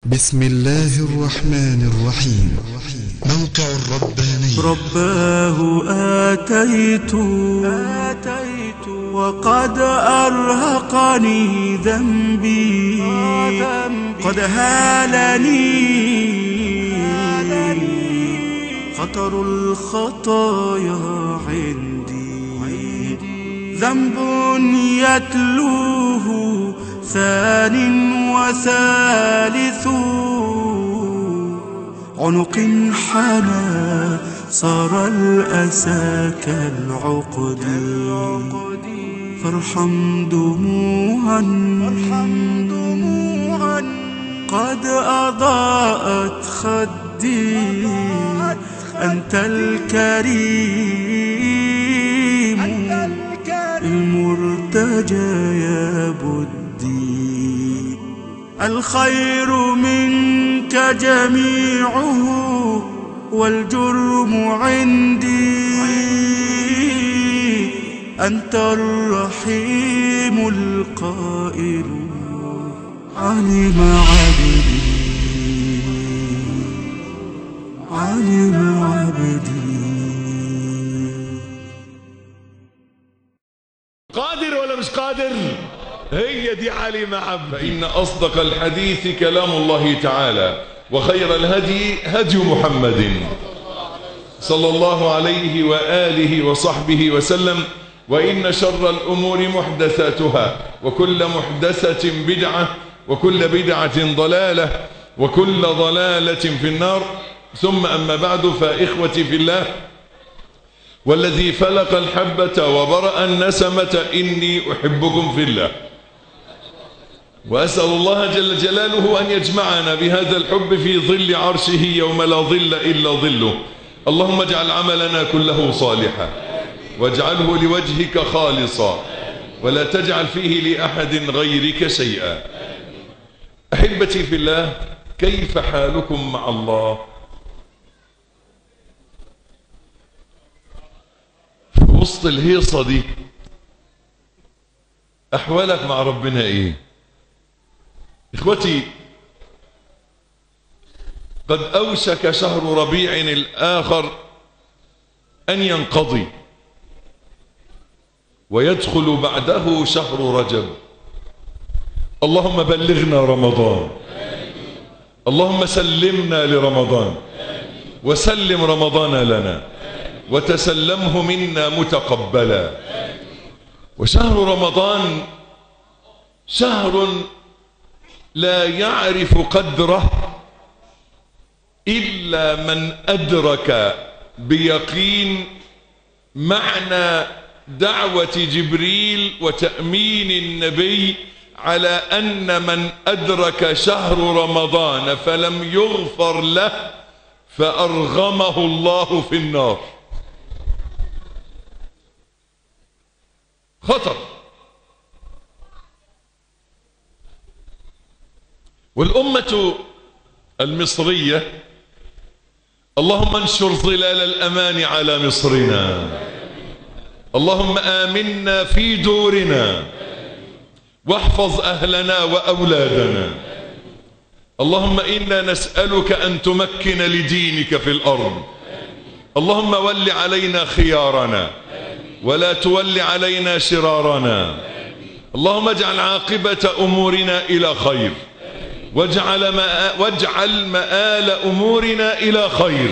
بسم الله الرحمن الرحيم موقع الرباني رباه آتيت آتيت وقد أرهقني ذنبي قد هالني خطر الخطايا عندي ذنب يتلوه ثان وثالث عنق حنى صار الأسى كالعقد فارحم دموعا قد أضاءت خدي أنت الكريم المرتجى يا بدي الخير منك جميعه والجرم عندي أنت الرحيم القائل علم عبدي علم عبدي قادر ولا مش قادر هي دي علم عبد فإن أصدق الحديث كلام الله تعالى وخير الهدي هدي محمد صلى الله عليه وآله وصحبه وسلم وإن شر الأمور محدثاتها وكل محدثة بدعة وكل بدعة ضلالة وكل ضلالة في النار ثم أما بعد فإخوتي في الله والذي فلق الحبة وبرأ النسمة إني أحبكم في الله وأسأل الله جل جلاله أن يجمعنا بهذا الحب في ظل عرشه يوم لا ظل إلا ظله اللهم اجعل عملنا كله صالحا واجعله لوجهك خالصا ولا تجعل فيه لأحد غيرك شيئا أحبتي في الله كيف حالكم مع الله في وسط الهيصة دي أحوالك مع ربنا إيه إخوتي قد أوشك شهر ربيع الآخر أن ينقضي ويدخل بعده شهر رجب اللهم بلغنا رمضان اللهم سلمنا لرمضان وسلم رمضان لنا وتسلمه منا متقبلا وشهر رمضان شهر لا يعرف قدره إلا من أدرك بيقين معنى دعوة جبريل وتأمين النبي على أن من أدرك شهر رمضان فلم يغفر له فأرغمه الله في النار خطر والأمة المصرية اللهم انشر ظلال الأمان على مصرنا اللهم آمنا في دورنا واحفظ أهلنا وأولادنا اللهم إنا نسألك أن تمكن لدينك في الأرض اللهم ول علينا خيارنا ولا تول علينا شرارنا اللهم اجعل عاقبة أمورنا إلى خير واجعل, مآ واجعل مآل أمورنا إلى خير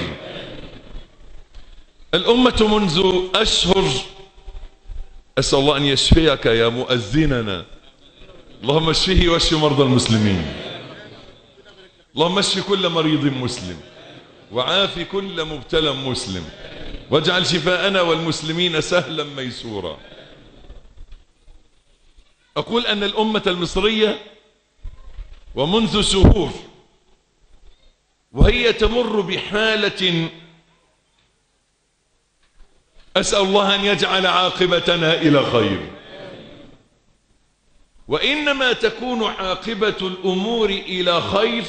الأمة منذ أشهر أسأل الله أن يشفيك يا مؤذننا اللهم اشفيه واشف مرضى المسلمين اللهم اشف كل مريض مسلم وعاف كل مبتلى مسلم واجعل شفاءنا والمسلمين سهلا ميسورا أقول أن الأمة المصرية ومنذ شهور وهي تمر بحالة أسأل الله أن يجعل عاقبتنا إلى خير وإنما تكون عاقبة الأمور إلى خير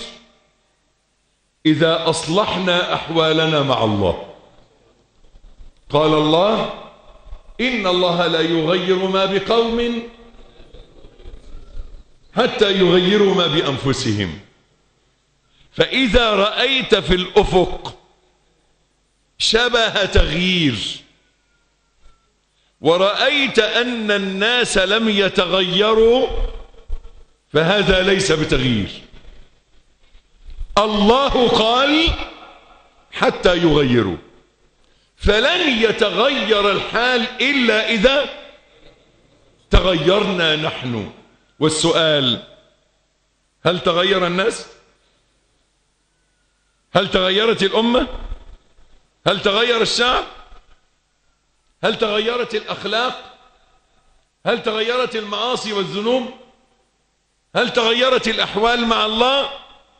إذا أصلحنا أحوالنا مع الله قال الله إن الله لا يغير ما بقوم حتى يغيروا ما بأنفسهم فإذا رأيت في الأفق شبه تغيير ورأيت أن الناس لم يتغيروا فهذا ليس بتغيير الله قال حتى يغيروا فلن يتغير الحال إلا إذا تغيرنا نحن والسؤال هل تغير الناس هل تغيرت الأمة هل تغير الشعب هل تغيرت الأخلاق هل تغيرت المعاصي والذنوب هل تغيرت الأحوال مع الله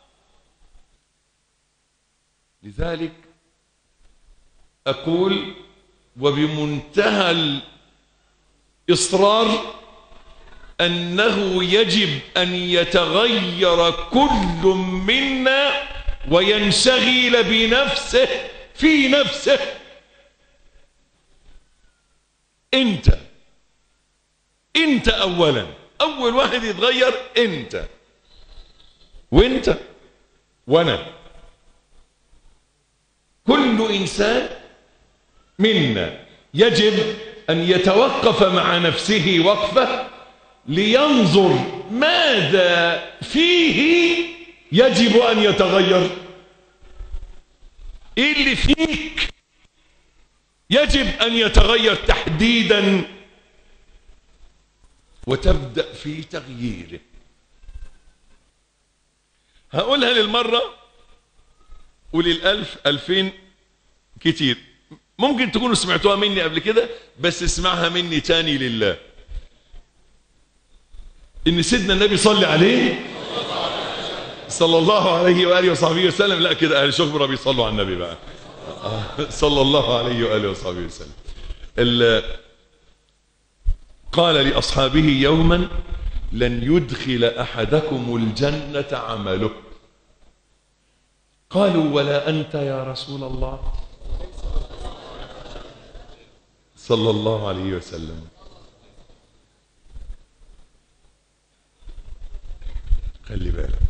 لذلك أقول وبمنتهى الإصرار أنه يجب أن يتغير كل منا وينشغل بنفسه في نفسه انت انت اولا اول واحد يتغير انت وانت وانا كل انسان منا يجب ان يتوقف مع نفسه وقفه لينظر ماذا فيه يجب ان يتغير ايه اللي فيك يجب ان يتغير تحديدا وتبدا في تغييره هقولها للمره وللالف الفين كتير ممكن تكونوا سمعتوها مني قبل كده بس اسمعها مني تاني لله ان سيدنا النبي صلى عليه صلى الله عليه واله وصحبه وسلم لا كده اهل شبرا بيصلوا على النبي بقى صلى الله عليه واله وصحبه وسلم قال لاصحابه يوما لن يدخل احدكم الجنه عمله قالوا ولا انت يا رسول الله صلى الله عليه وسلم خلي بالك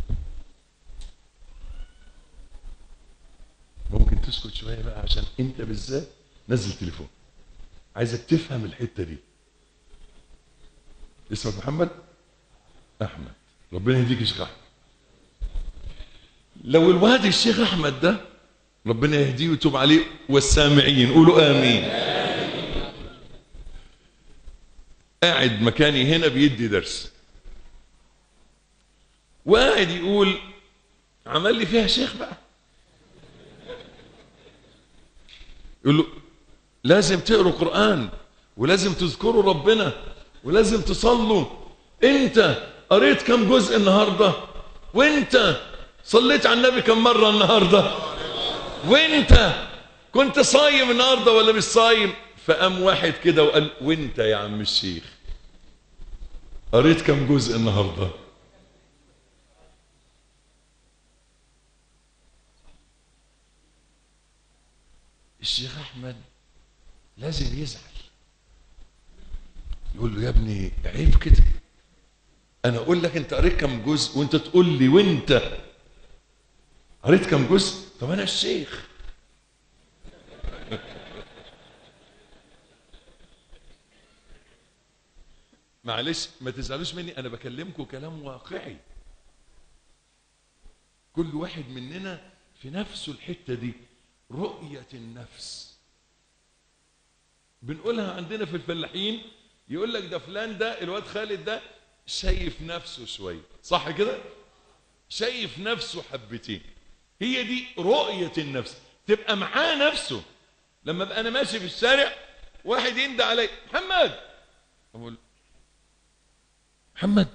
ممكن تسكت شويه بقى عشان انت بالذات نزل تليفون عايزك تفهم الحته دي اسمك محمد احمد ربنا يهديك يا شيخ احمد لو الواد الشيخ احمد ده ربنا يهديه ويتوب عليه والسامعين قولوا امين قاعد مكاني هنا بيدي درس وقاعد يقول عمل لي فيها شيخ بقى يقول له لازم تقروا قرآن ولازم تذكروا ربنا ولازم تصلوا انت قريت كم جزء النهاردة وانت صليت على النبي كم مرة النهاردة وانت كنت صايم النهاردة ولا مش صايم فقام واحد كده وقال وانت يا عم الشيخ قريت كم جزء النهارده الشيخ احمد لازم يزعل يقول له يا ابني عيب كده انا اقول لك انت قريت كم جزء وانت تقول لي وانت قريت كم جزء طب انا الشيخ معلش ما تزعلوش مني انا بكلمكم كلام واقعي كل واحد مننا في نفسه الحته دي رؤية النفس بنقولها عندنا في الفلاحين يقول لك ده فلان ده الواد خالد ده شايف نفسه شوية صح كده شايف نفسه حبتين هي دي رؤية النفس تبقى معاه نفسه لما ابقى انا ماشي في الشارع واحد يندى علي محمد اقول محمد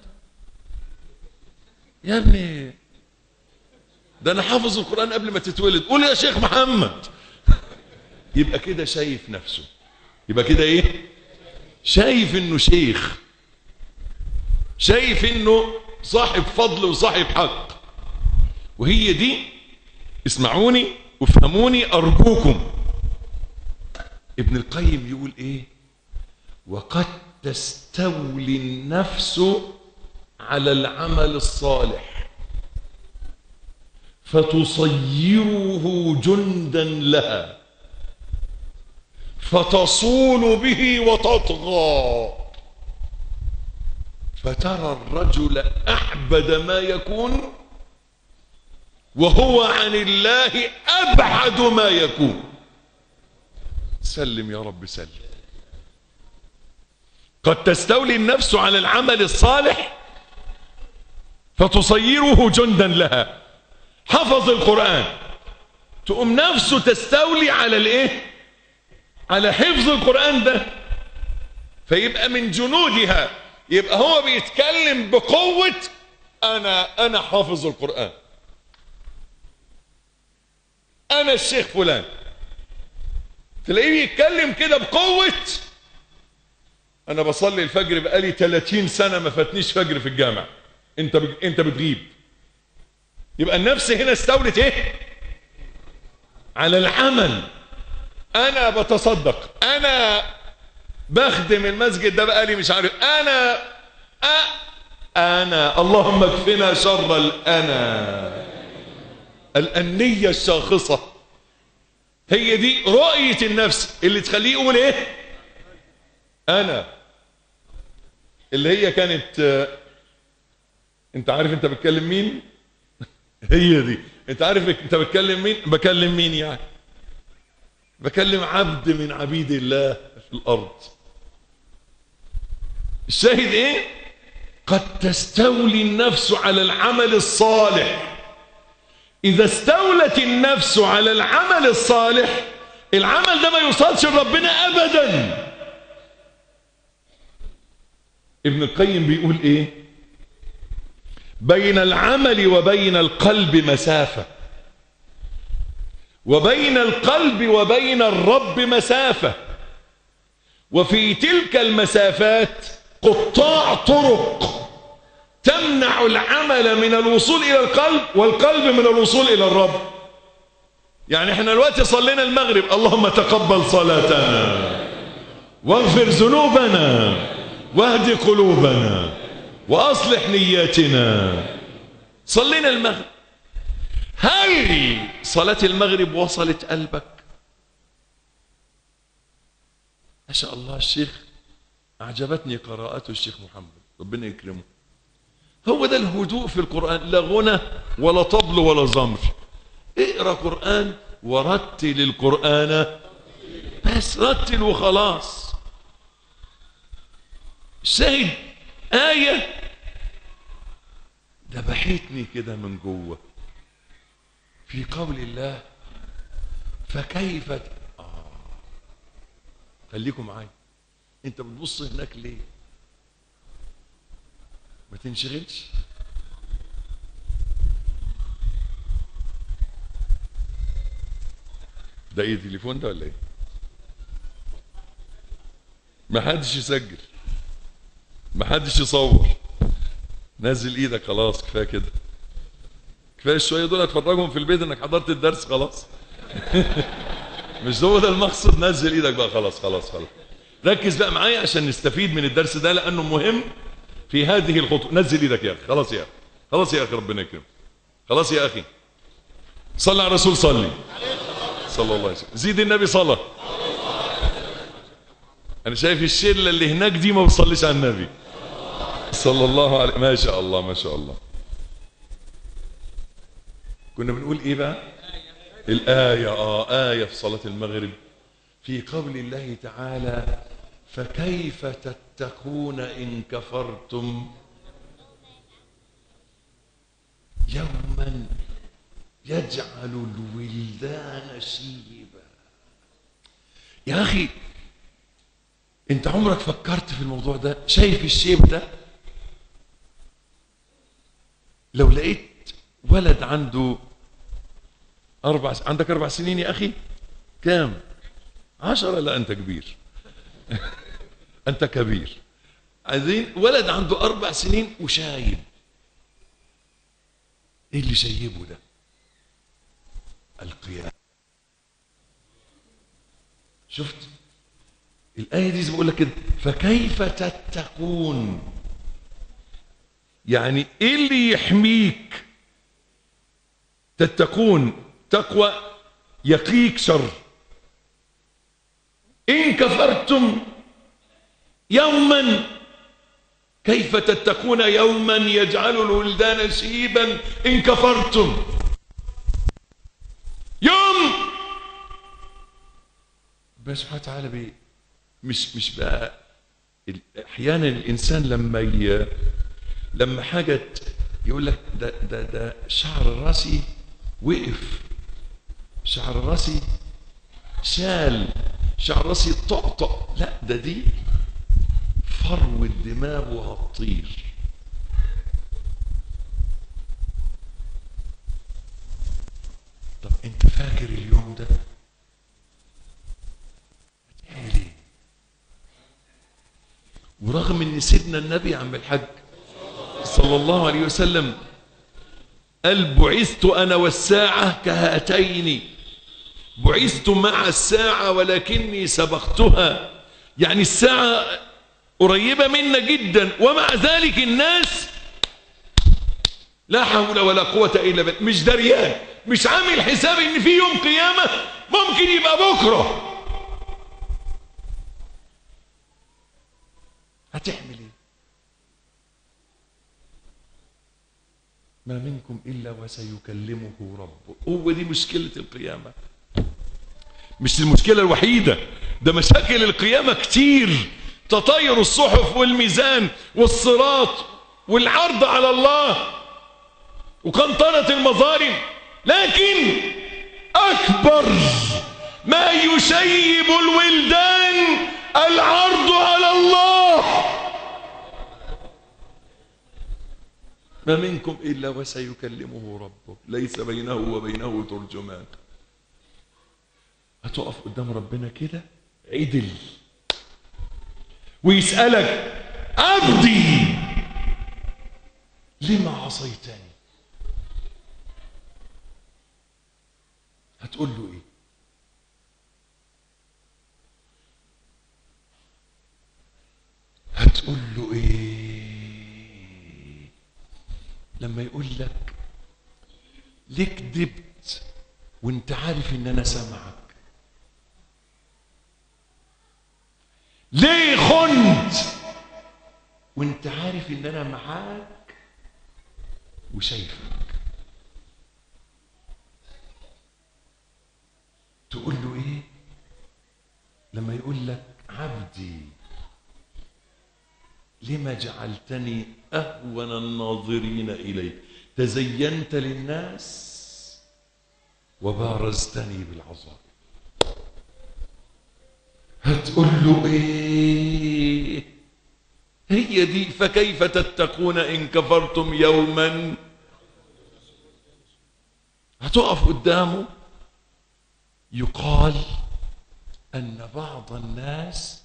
يا ابني ده انا حافظ القران قبل ما تتولد قول يا شيخ محمد يبقى كده شايف نفسه يبقى كده ايه شايف انه شيخ شايف انه صاحب فضل وصاحب حق وهي دي اسمعوني وافهموني ارجوكم ابن القيم يقول ايه وقد تستولي النفس على العمل الصالح فتصيره جندا لها فتصول به وتطغى فترى الرجل أعبد ما يكون وهو عن الله أبعد ما يكون سلم يا رب سلم قد تستولي النفس على العمل الصالح فتصيره جندا لها حفظ القرآن تقوم نفسه تستولي على الايه على حفظ القرآن ده فيبقى من جنودها يبقى هو بيتكلم بقوة انا انا حافظ القرآن انا الشيخ فلان تلاقيه بيتكلم كده بقوة انا بصلي الفجر بقالي 30 سنة ما فاتنيش فجر في الجامع انت بج... انت بتغيب يبقى النفس هنا استولت ايه على العمل انا بتصدق انا بخدم المسجد ده بقالي مش عارف انا أ... انا اللهم اكفنا شر الانا الانيه الشاخصه هي دي رؤيه النفس اللي تخليه يقول ايه انا اللي هي كانت آه، انت عارف انت بتكلم مين هي دي انت عارف انت بتكلم مين بكلم مين يعني بكلم عبد من عبيد الله في الارض الشاهد ايه قد تستولي النفس على العمل الصالح اذا استولت النفس على العمل الصالح العمل ده ما يوصلش لربنا ابدا ابن القيم بيقول ايه بين العمل وبين القلب مسافة وبين القلب وبين الرب مسافة وفي تلك المسافات قطاع طرق تمنع العمل من الوصول إلى القلب والقلب من الوصول إلى الرب يعني احنا دلوقتي صلينا المغرب اللهم تقبل صلاتنا واغفر ذنوبنا واهد قلوبنا واصلح نياتنا صلينا المغرب هل صلاة المغرب وصلت قلبك ما شاء الله الشيخ أعجبتني قراءته الشيخ محمد ربنا يكرمه هو ده الهدوء في القرآن لا غنى ولا طبل ولا زمر اقرأ قرآن ورتل القرآن بس رتل وخلاص الشاهد آية ذبحتني كده من جوه في قول الله فكيف ت- آه. خليكم معايا انت بتبص هناك ليه ما تنشغلش ده ايه تليفون ده ولا ايه ما حدش يسجل ما حدش يصور نزل ايدك خلاص كفايه كده كفايه الشويه دول هتفرجهم في البيت انك حضرت الدرس خلاص مش هو ده المقصد نزل ايدك بقى خلاص خلاص خلاص ركز بقى معايا عشان نستفيد من الدرس ده لانه مهم في هذه الخطوه نزل ايدك يا اخي خلاص يا اخي خلاص يا اخي ربنا يكرمك خلاص يا اخي صلى على الرسول صلي صلى الله عليه وسلم زيد النبي صلاه انا شايف الشله اللي هناك دي ما بتصليش على النبي صلى الله عليه ما شاء الله ما شاء الله كنا بنقول ايه بقى الآية آه آية في صلاة المغرب في قول الله تعالى فكيف تتقون إن كفرتم يوما يجعل الولدان شيبا يا أخي انت عمرك فكرت في الموضوع ده شايف الشيب ده لو لقيت ولد عنده أربع س... عندك أربع سنين يا أخي كام عشرة لا أنت كبير أنت كبير عايزين ولد عنده أربع سنين وشايب إيه اللي شيبه ده القيام شفت الآية دي زي ما بقول لك كده فكيف تتقون يعني ايه اللي يحميك تتقون تقوى يقيك شر إن كفرتم يوما كيف تتقون يوما يجعل الولدان شيبا إن كفرتم يوم بس سبحانه وتعالى بي مش مش بقى ال- احيانا الانسان لما ي... لما حاجه ت- يقول لك ده ده ده شعر راسي وقف شعر راسي شال شعر راسي طقطق لا ده دي فروة دماغه هتطير طب انت فاكر اليوم ده هتعمل ايه ورغم ان سيدنا النبي عم الحاج صلى الله عليه وسلم قال بعثت انا والساعه كهاتين بعثت مع الساعه ولكني سبقتها يعني الساعه قريبه منا جدا ومع ذلك الناس لا حول ولا قوه الا بالله مش دريان مش عامل حساب ان في يوم قيامه ممكن يبقى بكره هتعمل ايه ما منكم الا وسيكلمه ربه هو دي مشكله القيامه مش المشكله الوحيده ده مشاكل القيامه كتير تطاير الصحف والميزان والصراط والعرض على الله وقنطرة المظالم لكن أكبر ما يشيب الولدان العرض على الله ما منكم إلا وسيكلمه ربه ليس بينه وبينه ترجمان هتقف قدام ربنا كده عدل ويسألك عبدي لما عصيتني هتقول له ايه هتقول له ايه لما يقول لك ليه كدبت وانت عارف ان انا سامعك ليه خنت وانت عارف ان انا معاك وشايفك تقول له ايه لما يقول لك عبدي لما جعلتني اهون الناظرين اليك تزينت للناس وبارزتني بالعذاب هتقول له ايه هي دي فكيف تتقون ان كفرتم يوما هتقف قدامه يقال ان بعض الناس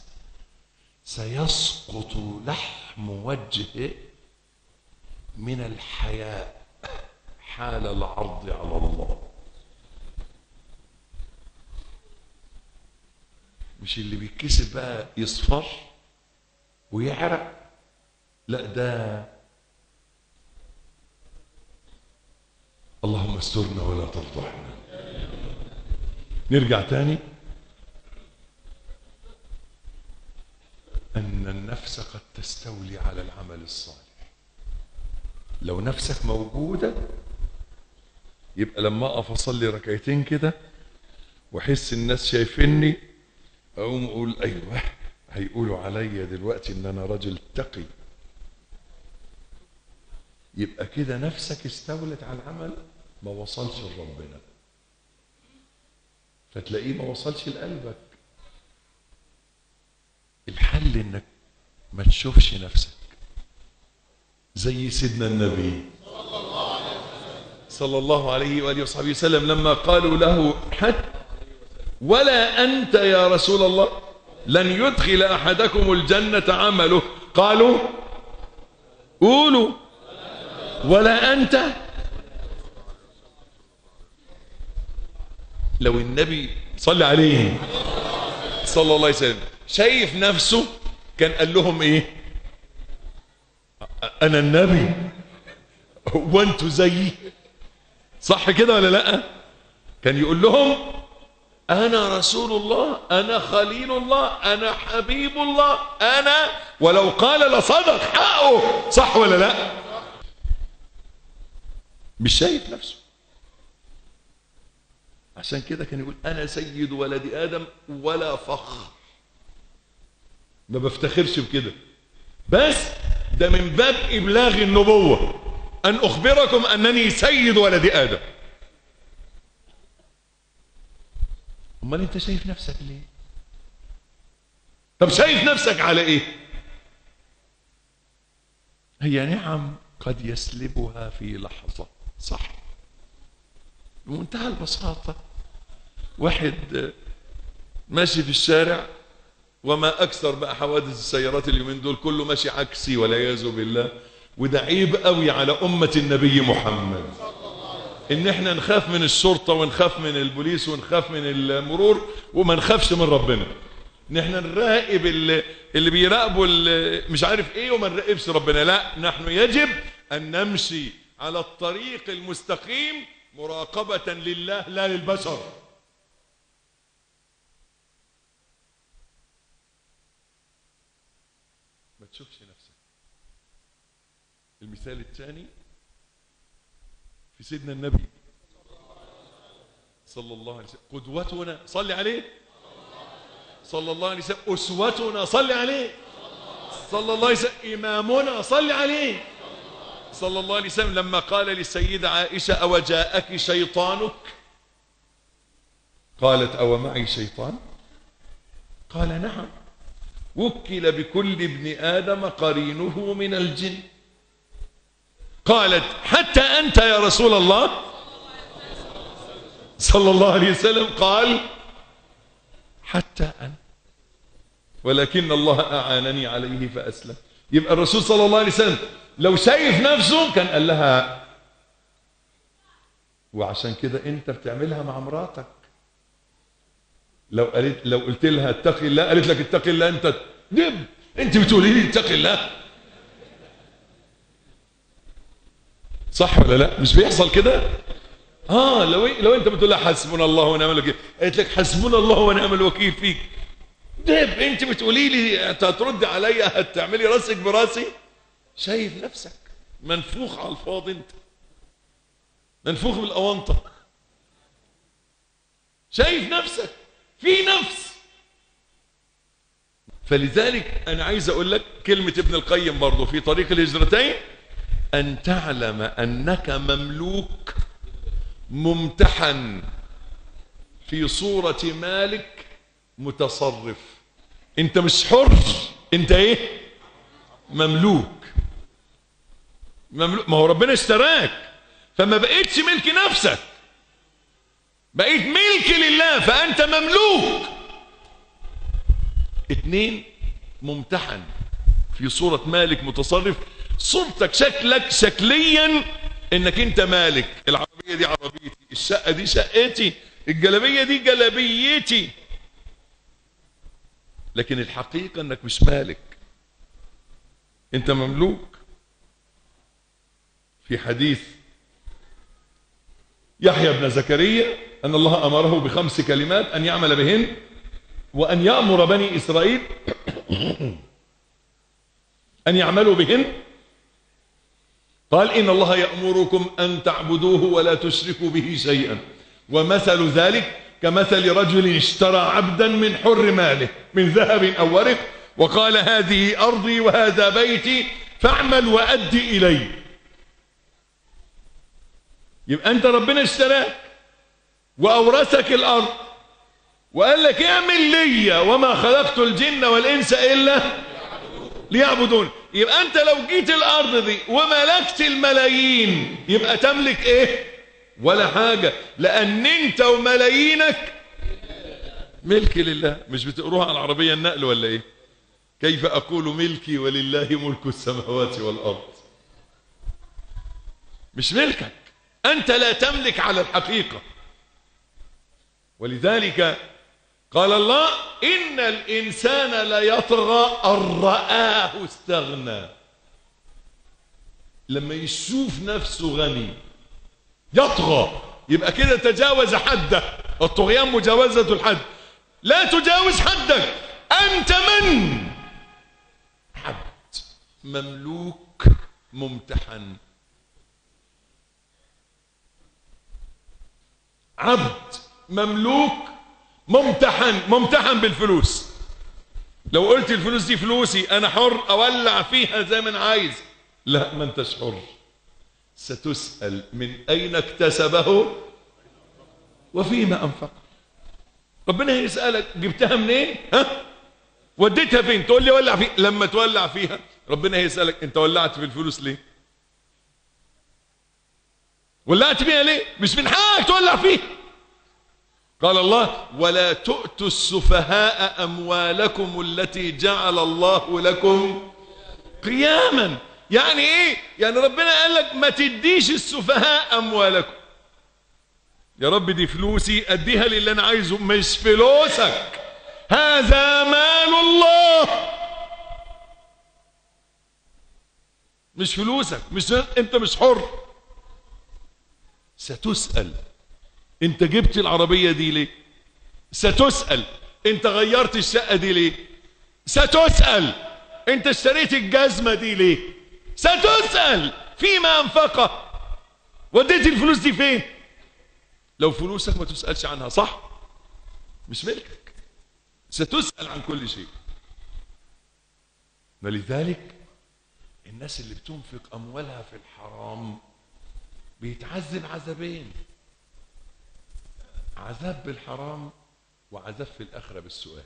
سيسقط لحم وجهه من الحياء حال العرض على الله مش اللي بيتكسب بقى يصفر ويعرق لا ده اللهم استرنا ولا تفضحنا نرجع تاني أن النفس قد تستولي على العمل الصالح لو نفسك موجودة يبقى لما أقف أصلي ركعتين كده وأحس الناس شايفيني أقوم أقول أيوه هيقولوا عليا دلوقتي إن أنا راجل تقي يبقى كده نفسك استولت على العمل ما وصلش لربنا فتلاقيه ما وصلش لقلبك الحل انك ما تشوفش نفسك زي سيدنا النبي صلى الله عليه واله وصحبه وسلم لما قالوا له حتى ولا انت يا رسول الله لن يدخل احدكم الجنه عمله قالوا قولوا ولا انت لو النبي صلى عليه صلى الله عليه وسلم شايف نفسه كان قال لهم ايه انا النبي هو انتوا زيي صح كده ولا لا كان يقول لهم انا رسول الله انا خليل الله انا حبيب الله انا ولو قال لصدق حقه صح ولا لا مش شايف نفسه عشان كده كان يقول انا سيد ولد ادم ولا فخر ما بفتخرش بكده بس ده من باب ابلاغ النبوه ان اخبركم انني سيد ولد ادم امال انت شايف نفسك ليه طب شايف نفسك على ايه هي نعم قد يسلبها في لحظه صح بمنتهى البساطه واحد ماشي في الشارع وما اكثر بقى حوادث السيارات اليومين دول كله ماشي عكسي والعياذ بالله وده عيب قوي على امه النبي محمد ان احنا نخاف من الشرطه ونخاف من البوليس ونخاف من المرور وما نخافش من ربنا ان احنا نراقب اللي, اللي بيراقبوا اللي مش عارف ايه وما نراقبش ربنا لا نحن يجب ان نمشي على الطريق المستقيم مراقبه لله لا للبشر ما تشوفش نفسك المثال الثاني في سيدنا النبي صلى الله عليه وسلم قدوتنا صلي عليه صلى الله عليه وسلم أسوتنا صلي عليه صلى الله عليه وسلم إمامنا صلي عليه صلى الله عليه وسلم لما قال للسيدة عائشة أو جاءك شيطانك قالت أو معي شيطان قال نعم وكل بكل ابن آدم قرينه من الجن قالت حتى أنت يا رسول الله صلى الله عليه وسلم قال حتى أنا ولكن الله أعانني عليه فأسلم يبقى الرسول صلى الله عليه وسلم لو شايف نفسه كان قال لها وعشان كده انت بتعملها مع مراتك لو قالت لو قلت لها اتقي الله قالت لك اتقي الله انت دب انت بتقولي لي اتقي الله صح ولا لا مش بيحصل كده اه لو لو انت بتقول لها حسبنا الله ونعم الوكيل قالت لك حسبنا الله ونعم الوكيل فيك دب انت بتقولي لي هترد عليا هتعملي راسك براسي شايف نفسك منفوخ على الفاضي انت منفوخ بالاونطه شايف نفسك في نفس فلذلك انا عايز اقول لك كلمه ابن القيم برضه في طريق الهجرتين ان تعلم انك مملوك ممتحن في صورة مالك متصرف انت مش حر انت ايه مملوك مملوك ما هو ربنا اشتراك فما بقيتش ملك نفسك بقيت ملك لله فانت مملوك اتنين ممتحن في صورة مالك متصرف صورتك شكلك شكليا انك انت مالك العربية دي عربيتي الشقة دي شقتي الجلبية دي جلبيتي لكن الحقيقة انك مش مالك انت مملوك في حديث يحيى بن زكريا ان الله امره بخمس كلمات ان يعمل بهن وان يأمر بني اسرائيل ان يعملوا بهن قال إن الله يأمركم أن تعبدوه ولا تشركوا به شيئا ومثل ذلك كمثل رجل اشترى عبدا من حر ماله من ذهب أو ورق وقال هذه أرضي وهذا بيتي فاعمل وأدي إلي يبقى أنت ربنا اشتراك وأورثك الأرض وقال لك اعمل لي وما خلقت الجن والإنس إلا ليعبدون يبقى انت لو جيت الارض دي وملكت الملايين يبقى تملك ايه ولا حاجة لان انت وملايينك ملك لله مش بتقروها على العربية النقل ولا ايه كيف اقول ملكي ولله ملك السماوات والارض مش ملكك انت لا تملك على الحقيقة ولذلك قال الله إن الإنسان ليطغى أن رآه استغنى لما يشوف نفسه غني يطغى يبقى كده تجاوز حده الطغيان مجاوزة الحد لا تجاوز حدك أنت من عبد مملوك ممتحن عبد مملوك ممتحن ممتحن بالفلوس لو قلت الفلوس دي فلوسي انا حر اولع فيها زي ما انا عايز لا ما انتش حر ستسأل من اين اكتسبه وفيما انفق ربنا هيسألك جبتها منين ها وديتها فين تقول لي ولع فيها لما تولع فيها ربنا هيسألك انت ولعت في الفلوس ليه ولعت بيها ليه مش من حقك تولع فيها قال الله ولا تؤتوا السفهاء أموالكم التي جعل الله لكم قياما يعني ايه يعني ربنا قال لك ما تديش السفهاء أموالكم يا رب دي فلوسي اديها للي انا عايزه مش فلوسك هذا مال الله مش فلوسك مش انت مش حر ستسأل انت جبت العربية دي ليه ستسأل انت غيرت الشقة دي ليه ستسأل انت اشتريت الجزمة دي ليه ستسأل فيما انفقه وديت الفلوس دي فين لو فلوسك ما تسألش عنها صح مش ملكك ستسأل عن كل شيء ولذلك الناس اللي بتنفق أموالها في الحرام بيتعذب عذابين عذاب بالحرام وعذاب في الآخرة بالسؤال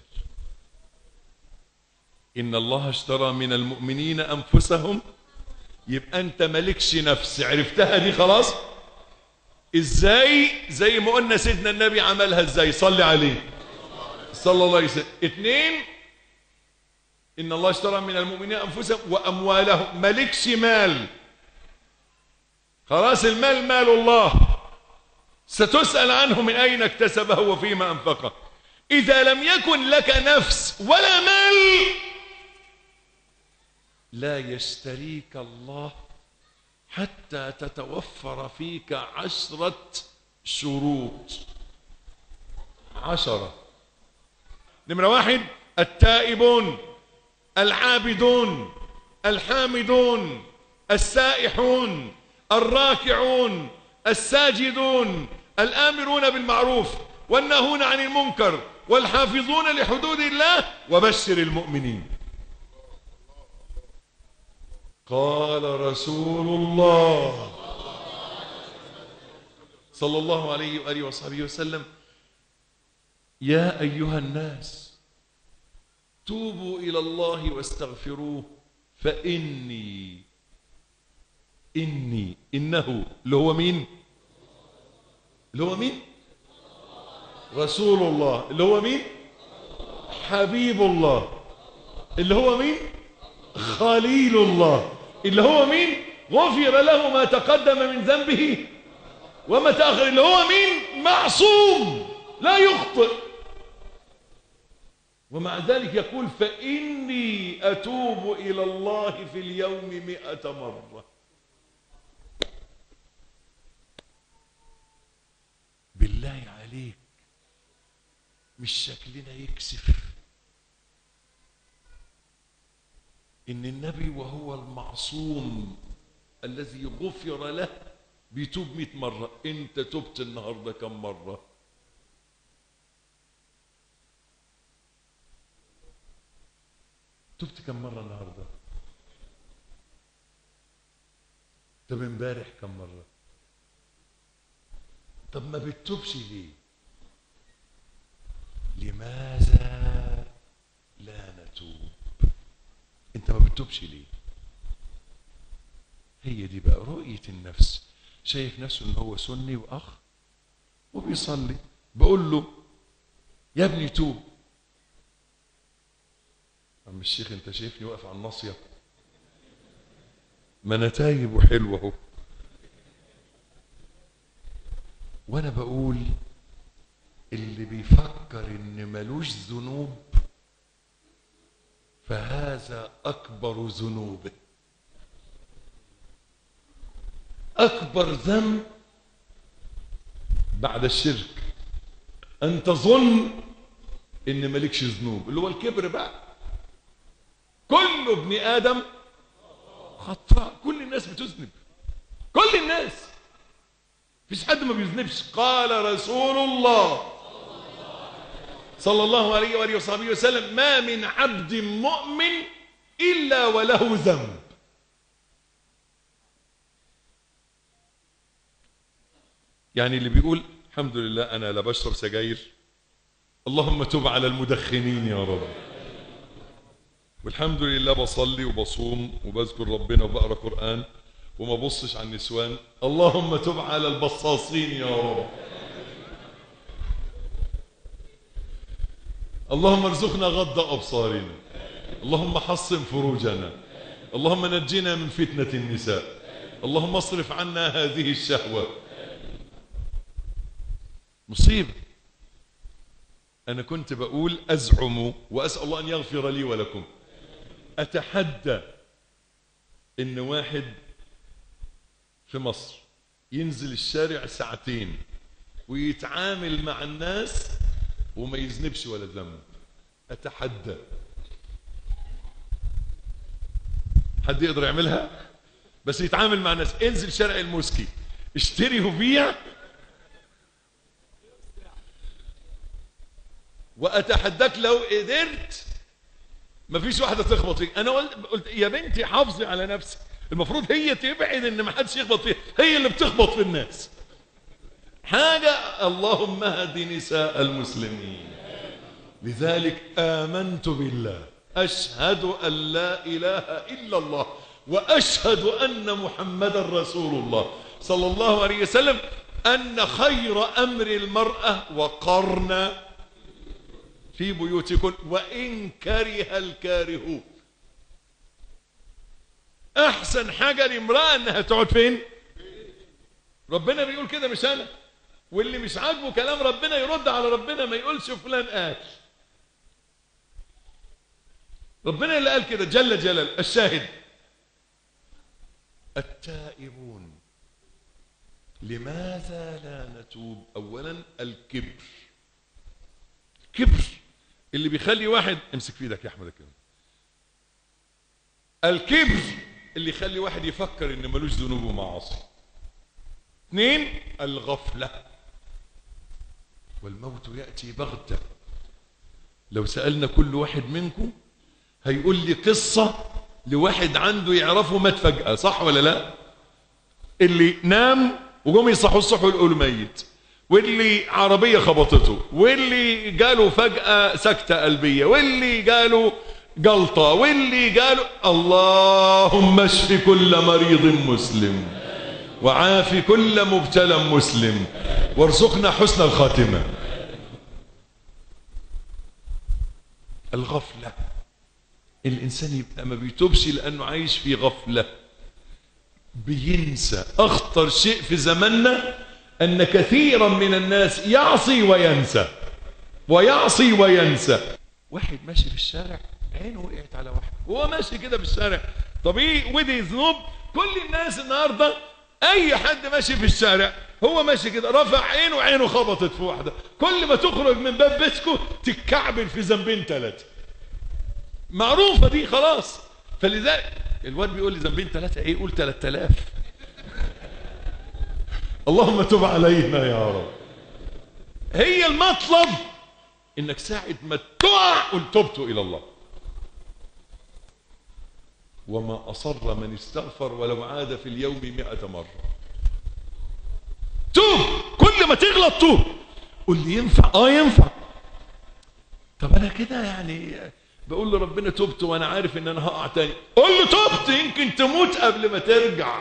إن الله اشترى من المؤمنين أنفسهم يبقى أنت مالكش نفس عرفتها دي خلاص إزاي زي ما قلنا سيدنا النبي عملها إزاي صلي عليه صلى الله عليه وسلم اثنين إن الله اشترى من المؤمنين أنفسهم وأموالهم مالكش مال خلاص المال مال الله ستسأل عنه من أين اكتسبه وفيما أنفقه إذا لم يكن لك نفس ولا مال لا يشتريك الله حتى تتوفر فيك عشرة شروط عشرة نمرة واحد التائبون العابدون الحامدون السائحون الراكعون الساجدون الآمرون بالمعروف والناهون عن المنكر والحافظون لحدود الله وبشر المؤمنين قال رسول الله صلى الله عليه وآله وصحبه وسلم يا أيها الناس توبوا إلى الله واستغفروه فإني إني إنه اللي هو مين اللي هو مين رسول الله اللي هو مين حبيب الله اللي هو مين خليل الله اللي هو مين غفر له ما تقدم من ذنبه وما تأخر اللي هو مين معصوم لا يخطئ ومع ذلك يقول فإني أتوب إلى الله في اليوم مئة مرة بالله عليك مش شكلنا يكسف إن النبي وهو المعصوم الذي غفر له بيتوب مئة مرة انت تبت النهاردة كم مرة تبت كم مرة النهاردة طب امبارح كم مرة طب ما بتتوبش ليه لماذا لا نتوب انت ما بتتوبش ليه هي دي بقى رؤية النفس شايف نفسه ان هو سني واخ وبيصلي بقول له يا ابني توب عم الشيخ انت شايفني واقف على الناصيه ما انا تايب وحلو اهو وانا بقول اللي بيفكر ان ملوش ذنوب فهذا اكبر ذنوبه اكبر ذنب بعد الشرك أن تظن إن مالكش ذنوب اللي هو الكبر بقى كل ابن آدم خطاء كل الناس بتذنب كل الناس مفيش حد ما بيذنبش قال رسول الله صلى الله عليه وآله وصحبه وسلم ما من عبد مؤمن إلا وله ذنب يعني اللي بيقول الحمد لله أنا لا بشرب سجاير اللهم تب على المدخنين يا رب والحمد لله بصلي وبصوم وبذكر ربنا وبقرا قرآن وما بصش على النسوان اللهم تب على البصاصين يا رب اللهم ارزقنا غض أبصارنا اللهم حصن فروجنا اللهم نجنا من فتنة النساء اللهم اصرف عنا هذه الشهوة مصيبة أنا كنت بقول أزعم وأسأل الله أن يغفر لي ولكم أتحدى إن واحد في مصر ينزل الشارع ساعتين ويتعامل مع الناس وما يذنبش ولا ذنب أتحدى حد يقدر يعملها بس يتعامل مع الناس انزل شارع الموسكي اشتري وبيع واتحداك لو قدرت مفيش واحده تخبط فيك انا قلت, قلت يا بنتي حافظي على نفسك المفروض هي تبعد ان ما حدش يخبط فيها هي اللي بتخبط في الناس حاجه اللهم اهد نساء المسلمين لذلك امنت بالله اشهد ان لا اله الا الله واشهد ان محمدا رسول الله صلى الله عليه وسلم ان خير امر المراه وقرن في بيوتكن وإن كره الكارهون أحسن حاجة لامرأة أنها تقعد فين ربنا بيقول كده مش أنا واللي مش عاجبه كلام ربنا يرد على ربنا ما يقولش فلان قال ربنا اللي قال كده جل جلال الشاهد التائبون لماذا لا نتوب أولا الكبر كبر اللي بيخلي واحد امسك في ايدك يا احمد كده الكبر اللي يخلي واحد يفكر ان ملوش ذنوب ومعاصي اثنين الغفلة والموت يأتي بغتة لو سألنا كل واحد منكم هيقول لي قصة لواحد عنده يعرفه مات فجأة صح ولا لا اللي نام وقوم يصحوا الصبح ويقولوا ميت واللي عربية خبطته واللي جاله فجأة سكتة قلبية واللي جاله جلطة واللي جاله اللهم اشف كل مريض مسلم وعاف كل مبتلى مسلم وارزقنا حسن الخاتمة الغفلة الإنسان يبقى ما بيتوبش لأنه عايش في غفلة بينسى أخطر شيء في زماننا أن كثيرا من الناس يعصي وينسى ويعصي وينسى واحد ماشي في الشارع عينه وقعت على واحد وهو ماشي كده في الشارع طب ايه ودي ذنوب كل الناس النهارده اي حد ماشي في الشارع هو ماشي كده رفع عينه عينه خبطت في واحده كل ما تخرج من باب بيتكو تتكعبل في ذنبين ثلاثه معروفه دي خلاص فلذلك الواد بيقول لي ذنبين ثلاثه ايه قول 3000 اللهم تب علينا يا رب هي المطلب انك ساعة ما تقع قل تبت الى الله وما اصر من استغفر ولو عاد في اليوم مئة مرة توب كل ما تغلط توب قل لي ينفع اه ينفع طب انا كده يعني بقول لربنا تبت وانا عارف ان انا هقع تاني قول له تبت يمكن تموت قبل ما ترجع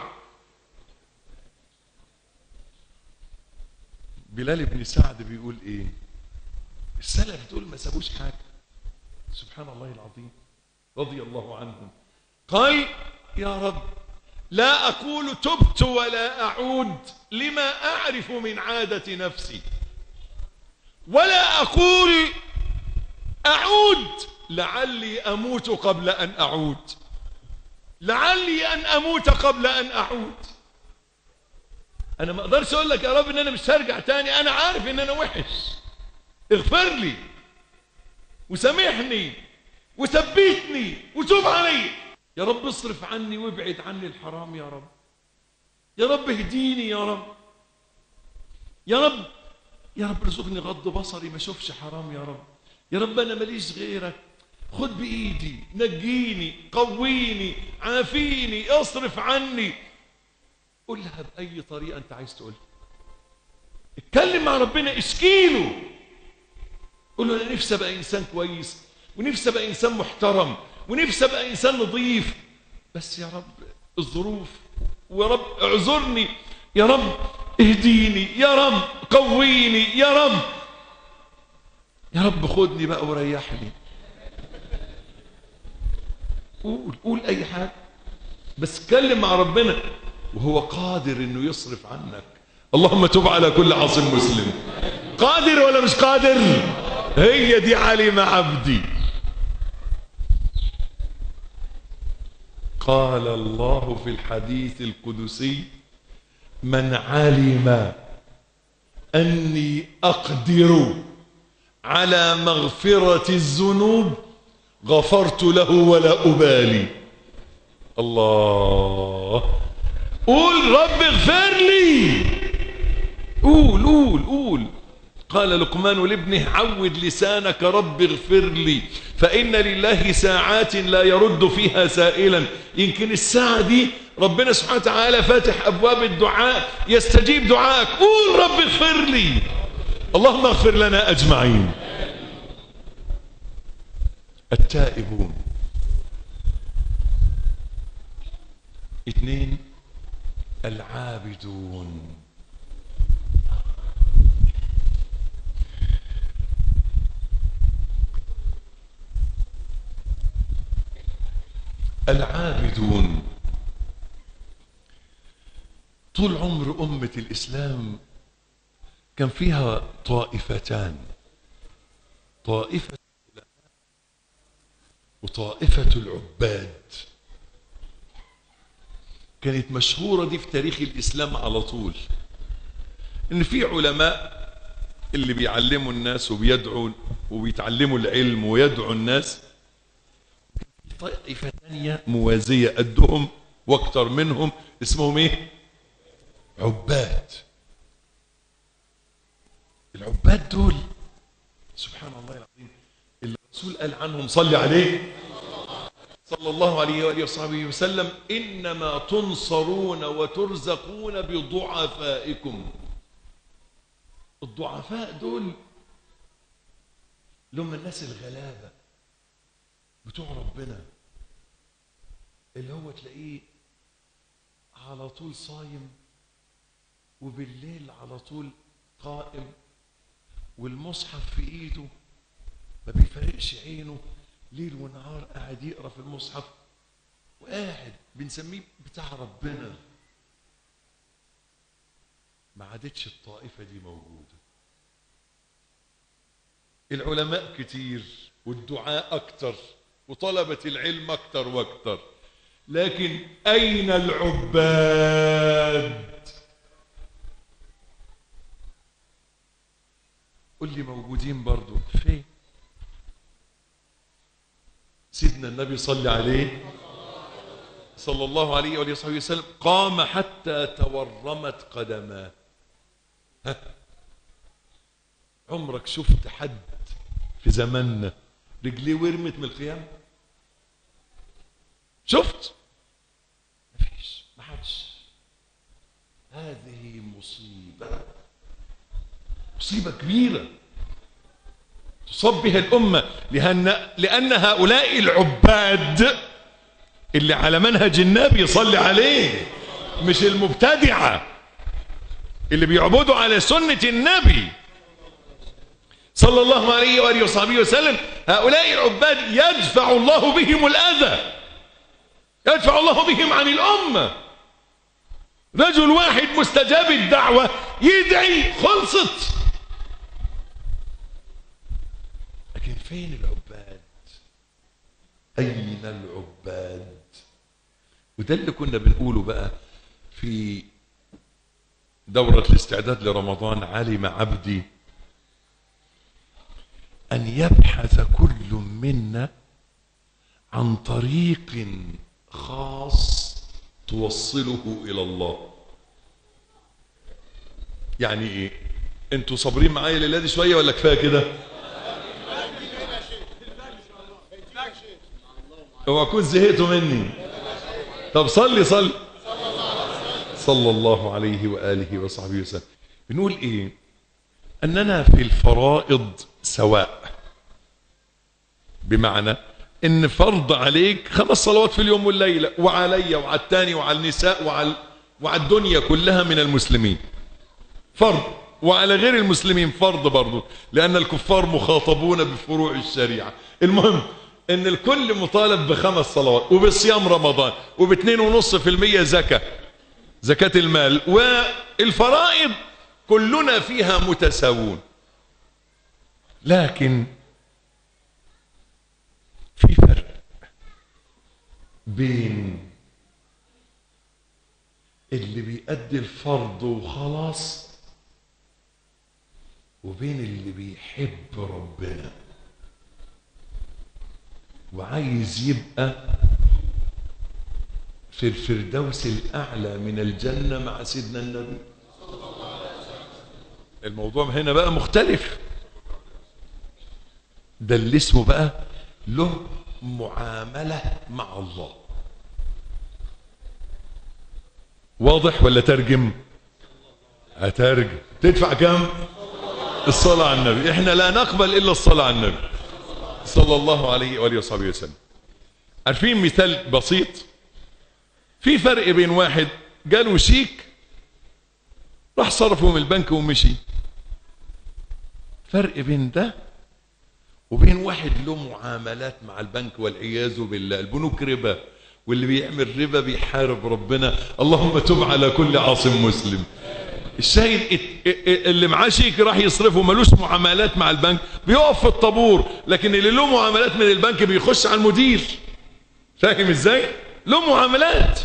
بلال بن سعد بيقول ايه السلف دول ما سابوش حاجه سبحان الله العظيم رضي الله عنهم قال يا رب لا اقول تبت ولا اعود لما اعرف من عاده نفسي ولا اقول اعود لعلي اموت قبل ان اعود لعلي ان اموت قبل ان اعود انا ما اقدرش اقول لك يا رب ان انا مش هرجع تاني انا عارف ان انا وحش اغفر لي وسامحني وثبتني وتوب علي يا رب اصرف عني وابعد عني الحرام يا رب يا رب اهديني يا رب يا رب يا رب ارزقني غض بصري ما اشوفش حرام يا رب يا رب انا ماليش غيرك خد بايدي نجيني قويني عافيني اصرف عني قولها باي طريقه انت عايز تقولها اتكلم مع ربنا اشكيله قول له انا نفسي ابقى انسان كويس ونفسي ابقى انسان محترم ونفسي ابقى انسان نظيف بس يا رب الظروف ويا رب اعذرني يا رب اهديني يا رب قويني يا رب يا رب خدني بقى وريحني قول قول اي حاجه بس اتكلم مع ربنا وهو قادر انه يصرف عنك اللهم تب على كل عاصم مسلم قادر ولا مش قادر هي دي علم عبدي قال الله في الحديث القدسي من علم اني اقدر على مغفره الذنوب غفرت له ولا ابالي الله قول رب اغفر لي قول قول قول قال لقمان لابنه عود لسانك رب اغفر لي فإن لله ساعات لا يرد فيها سائلا يمكن الساعة دي ربنا سبحانه وتعالى فاتح أبواب الدعاء يستجيب دعائك قول رب اغفر لي اللهم اغفر لنا أجمعين التائبون اثنين العابدون العابدون طول عمر أمة الإسلام كان فيها طائفتان طائفة العلماء وطائفة العباد كانت مشهورة دي في تاريخ الإسلام على طول إن في علماء اللي بيعلموا الناس وبيدعوا وبيتعلموا العلم ويدعوا الناس طائفة ثانية موازية قدهم واكتر منهم اسمهم ايه عباد العباد دول سبحان الله العظيم اللي الرسول قال عنهم صلي عليه صلى الله عليه وآله وصحبه وسلم إنما تنصرون وترزقون بضعفائكم الضعفاء دول لهم الناس الغلابة بتوع ربنا اللي هو تلاقيه على طول صايم وبالليل على طول قائم والمصحف في ايده ما بيفارقش عينه ليل ونهار قاعد يقرا في المصحف وقاعد بنسميه بتاع ربنا ما عادتش الطائفه دي موجوده العلماء كتير والدعاء اكتر وطلبه العلم اكتر واكتر لكن اين العباد قل لي موجودين برضو فين سيدنا النبي صلى عليه صلى الله عليه وآله وصحبه وسلم قام حتى تورمت قدماه ها. عمرك شفت حد في زماننا رجليه ورمت من القيام شفت مفيش ما حدش هذه مصيبة مصيبة كبيرة تصاب بها الأمة لأن, لأن هؤلاء العباد اللي على منهج النبي صلى عليه مش المبتدعة اللي بيعبدوا على سنة النبي صلى الله عليه وآله وصحبه وسلم هؤلاء العباد يدفع الله بهم الأذى يدفع الله بهم عن الأمة رجل واحد مستجاب الدعوة يدعي خلصت لكن فين العباد أين العباد وده اللي كنا بنقوله بقى في دورة الاستعداد لرمضان علم عبدي أن يبحث كل منا عن طريق خاص توصله إلى الله يعني إيه أنتوا صابرين معايا الليلة دي شوية ولا كفاية كده اوعى كنت زهقتوا مني طب صلي صلي صلى الله عليه وآله وصحبه وسلم بنقول إيه أننا في الفرائض سواء بمعنى ان فرض عليك خمس صلوات في اليوم والليلة وعلي وعلى التاني وعلى النساء وعلى, وعلى الدنيا كلها من المسلمين فرض وعلى غير المسلمين فرض برضه لأن الكفار مخاطبون بفروع الشريعة المهم ان الكل مطالب بخمس صلوات وبصيام رمضان وباتنين ونص في المية زكاة زكاة المال والفرائض كلنا فيها متساوون لكن في فرق بين اللي بيأدي الفرض وخلاص وبين اللي بيحب ربنا وعايز يبقى في الفردوس الأعلى من الجنة مع سيدنا النبي الموضوع هنا بقى مختلف ده اللي اسمه بقى له معاملة مع الله واضح ولا ترجم هترجم تدفع كم الصلاة على النبي احنا لا نقبل الا الصلاة على النبي صلى الله عليه وآله وصحبه وسلم عارفين مثال بسيط في فرق بين واحد جاله شيك راح صرفه من البنك ومشي فرق بين ده وبين واحد له معاملات مع البنك والعياذ بالله البنوك ربا واللي بيعمل ربا بيحارب ربنا اللهم تب على كل عاصم مسلم الشاهد اللي معاه شيك راح يصرفه ملوش معاملات مع البنك بيقف في الطابور لكن اللي له معاملات من البنك بيخش على المدير فاهم ازاي له معاملات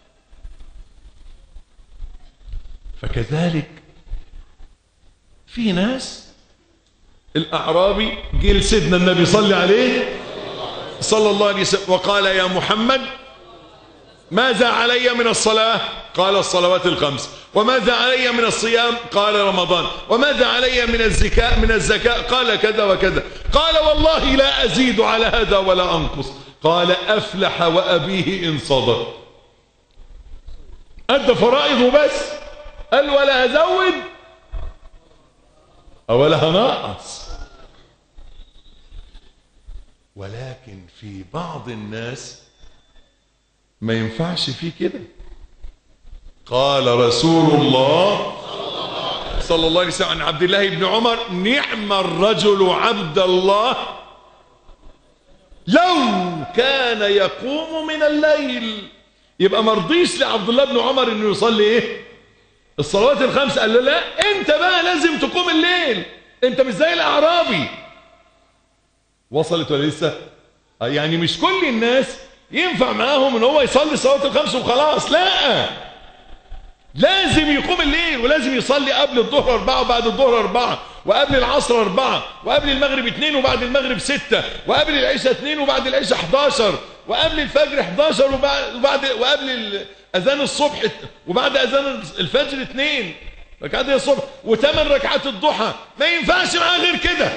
فكذلك في ناس الاعرابي جه لسيدنا النبي صلى عليه صلى الله عليه وسلم وقال يا محمد ماذا علي من الصلاة قال الصلوات الخمس وماذا علي من الصيام قال رمضان وماذا علي من الزكاة من الزكاة قال كذا وكذا قال والله لا أزيد على هذا ولا أنقص قال أفلح وأبيه إن صدق أدى فرائض وبس قال ولا هزود ولا هنقص ولكن في بعض الناس ما ينفعش فيه كده قال رسول الله صلى الله عليه وسلم عن عبد الله بن عمر نعم الرجل عبد الله لو كان يقوم من الليل يبقى مرضيش لعبد الله بن عمر انه يصلي ايه الصلوات الخمس قال له لا انت بقى لازم تقوم الليل انت مش زي الاعرابي وصلت ولا لسه يعني مش كل الناس ينفع معاهم ان هو يصلي الصلوات الخمس وخلاص لا لازم يقوم الليل ولازم يصلي قبل الظهر أربعة وبعد الظهر أربعة وقبل العصر أربعة وقبل المغرب اثنين وبعد المغرب ستة وقبل العشاء اثنين وبعد العشاء 11 وقبل الفجر 11 وبعد, وبعد وقبل أذان الصبح وبعد أذان الفجر اثنين ركعات الصبح وثمان ركعات الضحى ما ينفعش معاه غير كده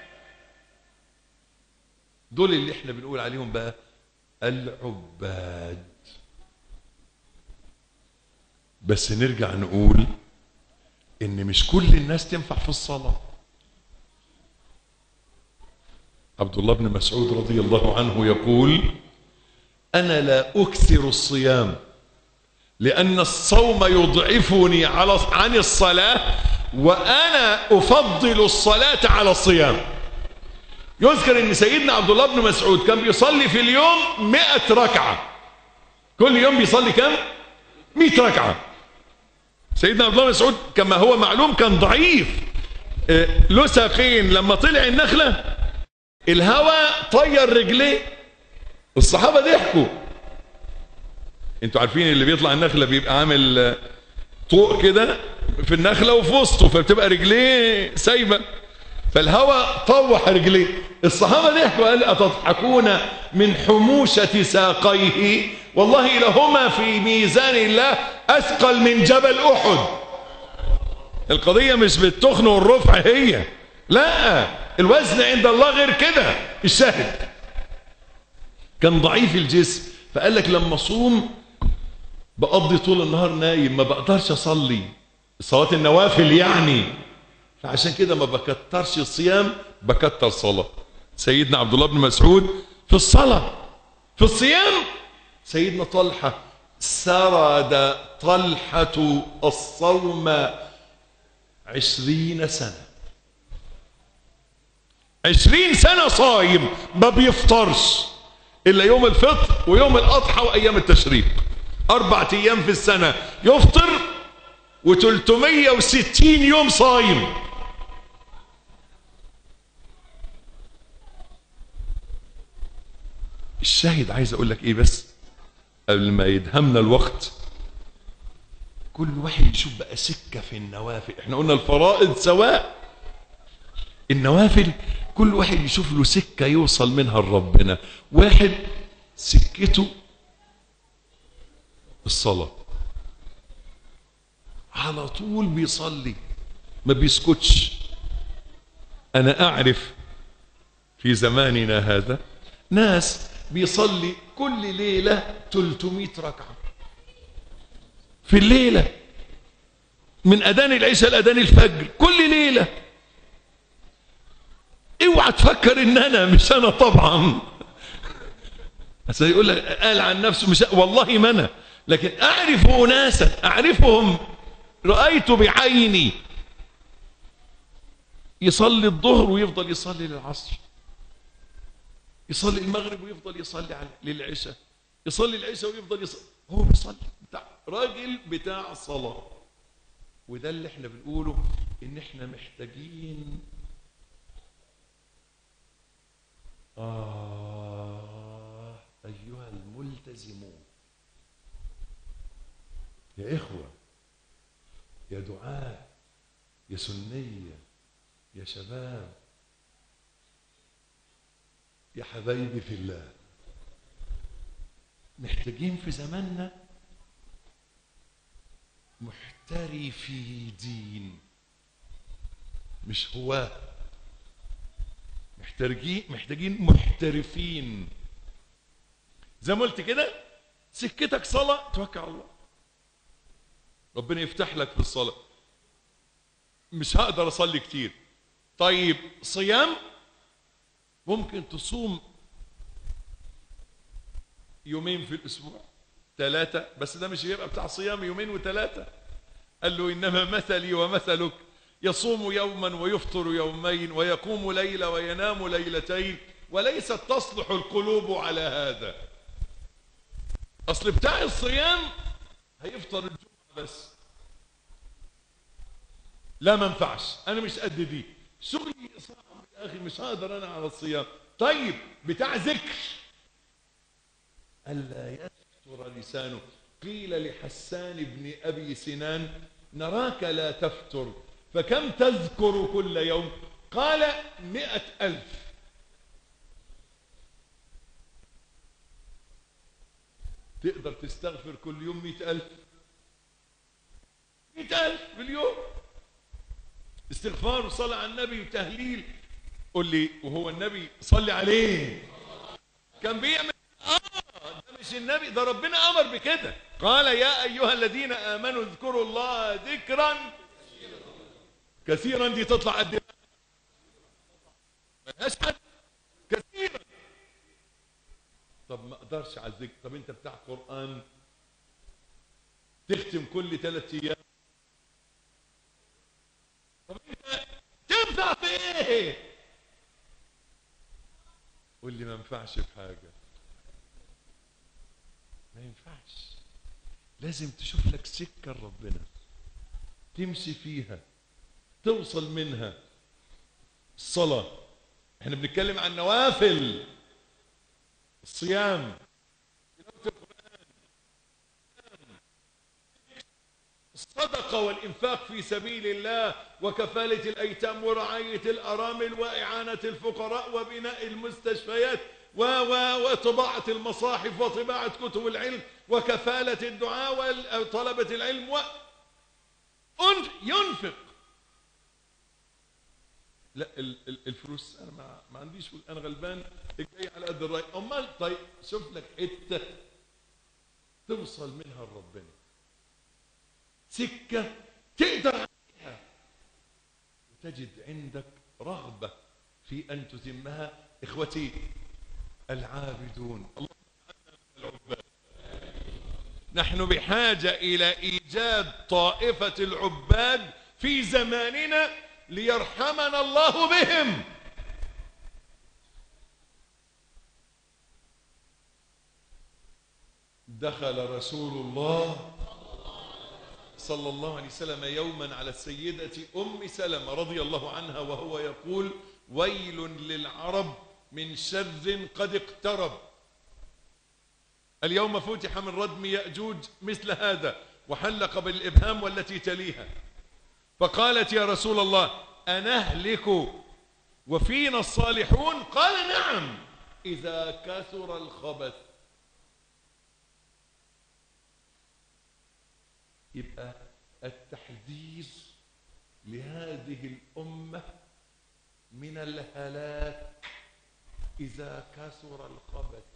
دول اللي احنا بنقول عليهم بقى العباد بس نرجع نقول ان مش كل الناس تنفع في الصلاة عبد الله بن مسعود رضي الله عنه يقول انا لا اكثر الصيام لان الصوم يضعفني على عن الصلاة وانا افضل الصلاة على الصيام يذكر ان سيدنا عبد الله بن مسعود كان بيصلي في اليوم مئة ركعة كل يوم بيصلي كم مئة ركعة سيدنا عبد الله بن مسعود كما هو معلوم كان ضعيف له ساقين لما طلع النخلة الهوى طير رجليه الصحابة ضحكوا انتوا عارفين اللي بيطلع النخلة بيبقى عامل طوق كده في النخلة وفي وسطه فبتبقى رجليه سايبة فالهواء طوح رجليه الصحابة ضحكوا قال أتضحكون من حموشة ساقيه والله لهما في ميزان الله أثقل من جبل أحد القضية مش بالتخن والرفع هي لا الوزن عند الله غير كده الشاهد كان ضعيف الجسم فقال لك لما صوم بقضي طول النهار نايم ما بقدرش اصلي صلاه النوافل يعني فعشان كده ما بكترش الصيام بكتر صلاه سيدنا عبد الله بن مسعود في الصلاه في الصيام سيدنا طلحه سرد طلحه الصوم عشرين سنه عشرين سنه صايم ما بيفطرش الا يوم الفطر ويوم الاضحى وايام التشريق اربع ايام في السنه يفطر و360 يوم صايم الشاهد عايز اقول لك ايه بس قبل ما يدهمنا الوقت كل واحد يشوف بقى سكه في النوافل احنا قلنا الفرائض سواء النوافل كل واحد يشوف له سكه يوصل منها لربنا واحد سكته الصلاه على طول بيصلي ما بيسكتش انا اعرف في زماننا هذا ناس بيصلي كل ليله 300 ركعه في الليله من اذان العشاء لاذان الفجر كل ليله اوعى تفكر ان انا مش انا طبعا بس يقول لك قال عن نفسه مش والله ما انا لكن اعرف اناسا اعرفهم رايت بعيني يصلي الظهر ويفضل يصلي للعصر يصلي المغرب ويفضل يصلي على للعشاء يصلي العشاء ويفضل يصلي هو بيصلي بتاع راجل بتاع صلاه وده اللي احنا بنقوله ان احنا محتاجين آه أيها الملتزمون يا إخوة يا دعاء يا سنية يا شباب يا حبايبي في الله محتاجين في زماننا محترفي دين مش هواه محتاجين محتاجين محترفين زي ما قلت كده سكتك صلاة توكل على الله ربنا يفتح لك في الصلاة مش هقدر أصلي كتير طيب صيام ممكن تصوم يومين في الأسبوع ثلاثة بس ده مش هيبقى بتاع صيام يومين وثلاثة قال له إنما مثلي ومثلك يصوم يوما ويفطر يومين ويقوم ليلة وينام ليلتين وليست تصلح القلوب على هذا أصل بتاع الصيام هيفطر الجمعة بس لا ما ينفعش أنا مش قد دي شغلي صعب يا أخي مش هقدر أنا على الصيام طيب بتاع ذكر ألا يفتر لسانه قيل لحسان بن أبي سنان نراك لا تفتر فكم تذكر كل يوم قال مئة ألف تقدر تستغفر كل يوم مئة ألف مئة ألف في اليوم استغفار وصلاة على النبي وتهليل قل لي وهو النبي صلي عليه كان بيعمل آه ده مش النبي ده ربنا أمر بكده قال يا أيها الذين آمنوا اذكروا الله ذكرا كثيرا دي تطلع قد ملهاش حد كثيرا طب ما اقدرش على الذكر طب انت بتاع قران تختم كل ثلاث ايام طب انت تنفع في ايه قول لي ما ينفعش في حاجه ما ينفعش لازم تشوف لك سكه لربنا تمشي فيها توصل منها الصلاة احنا بنتكلم عن نوافل الصيام الصدقة والإنفاق في سبيل الله وكفالة الأيتام ورعاية الأرامل وإعانة الفقراء وبناء المستشفيات و و وطباعة المصاحف وطباعة كتب العلم وكفالة الدعاء وطلبة العلم و أن- ينفق لا ال- ال- الفلوس انا ما, ما عنديش فلوس انا غلبان جاي على قد الراي امال طيب شوف لك حته توصل منها لربنا سكه تقدر عليها وتجد عندك رغبه في ان تتمها اخوتي العابدون الله العباد نحن بحاجه الى ايجاد طائفه العباد في زماننا ليرحمنا الله بهم دخل رسول الله صلى الله عليه وسلم يوما على السيدة أم سلمة رضي الله عنها وهو يقول ويل للعرب من شر قد اقترب اليوم فتح من ردم يأجوج مثل هذا وحلق بالإبهام والتي تليها فقالت يا رسول الله أنهلك وفينا الصالحون قال نعم إذا كثر الخبث يبقى التحذير لهذه الأمة من الهلاك إذا كثر الخبث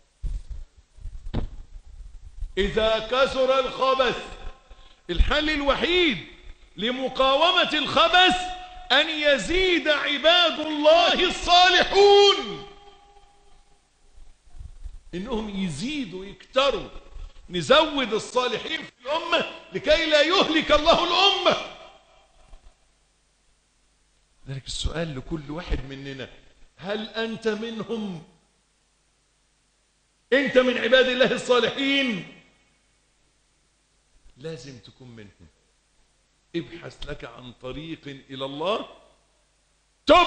إذا كثر الخبث الحل الوحيد لمقاومة الخبث أن يزيد عباد الله الصالحون إنهم يزيدوا يكتروا نزود الصالحين في الأمة لكي لا يهلك الله الأمة ذلك السؤال لكل واحد مننا هل أنت منهم أنت من عباد الله الصالحين لازم تكون منهم ابحث لك عن طريق إلى الله تب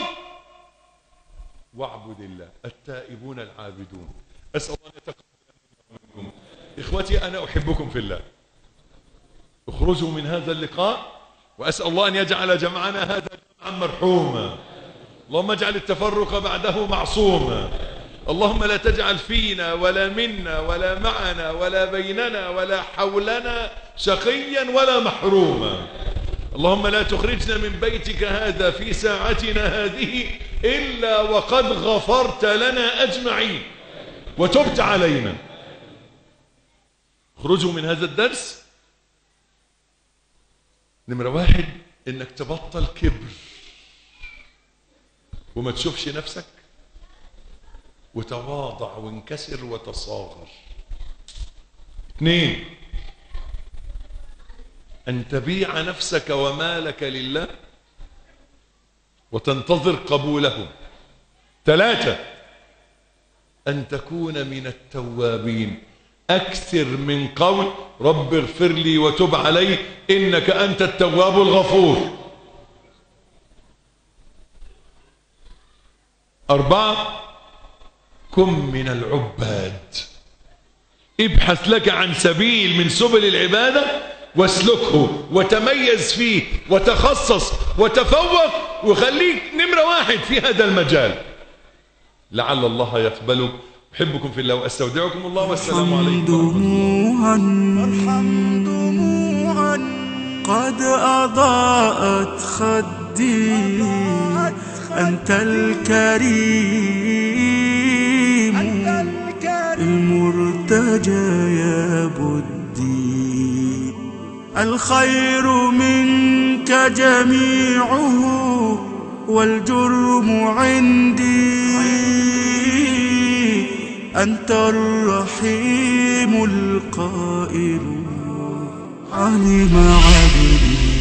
واعبد الله التائبون العابدون أسأل الله أن يتقبل منكم إخوتي أنا أحبكم في الله اخرجوا من هذا اللقاء وأسأل الله أن يجعل جمعنا هذا جمعا مرحوما اللهم اجعل التفرق بعده معصوما اللهم لا تجعل فينا ولا منا ولا معنا ولا بيننا ولا حولنا شقيا ولا محروما اللهم لا تخرجنا من بيتك هذا في ساعتنا هذه إلا وقد غفرت لنا أجمعين وتبت علينا اخرجوا من هذا الدرس نمرة واحد انك تبطل كبر وما تشوفش نفسك وتواضع وانكسر وتصاغر اثنين ان تبيع نفسك ومالك لله وتنتظر قبوله ثلاثة ان تكون من التوابين أكثر من قول رب اغفر لي وتب علي إنك أنت التواب الغفور أربعة كن من العباد ابحث لك عن سبيل من سبل العبادة واسلكه وتميز فيه وتخصص وتفوق وخليك نمرة واحد في هذا المجال لعل الله يقبله أحبكم في الله وأستودعكم الله والسلام عليكم ورحمة الله دموعا ارحم دموعا قد أضاءت خدي أنت الكريم المرتجى يا بدي الخير منك جميعه والجرم عندي أنت الرحيم القائل علم عبدي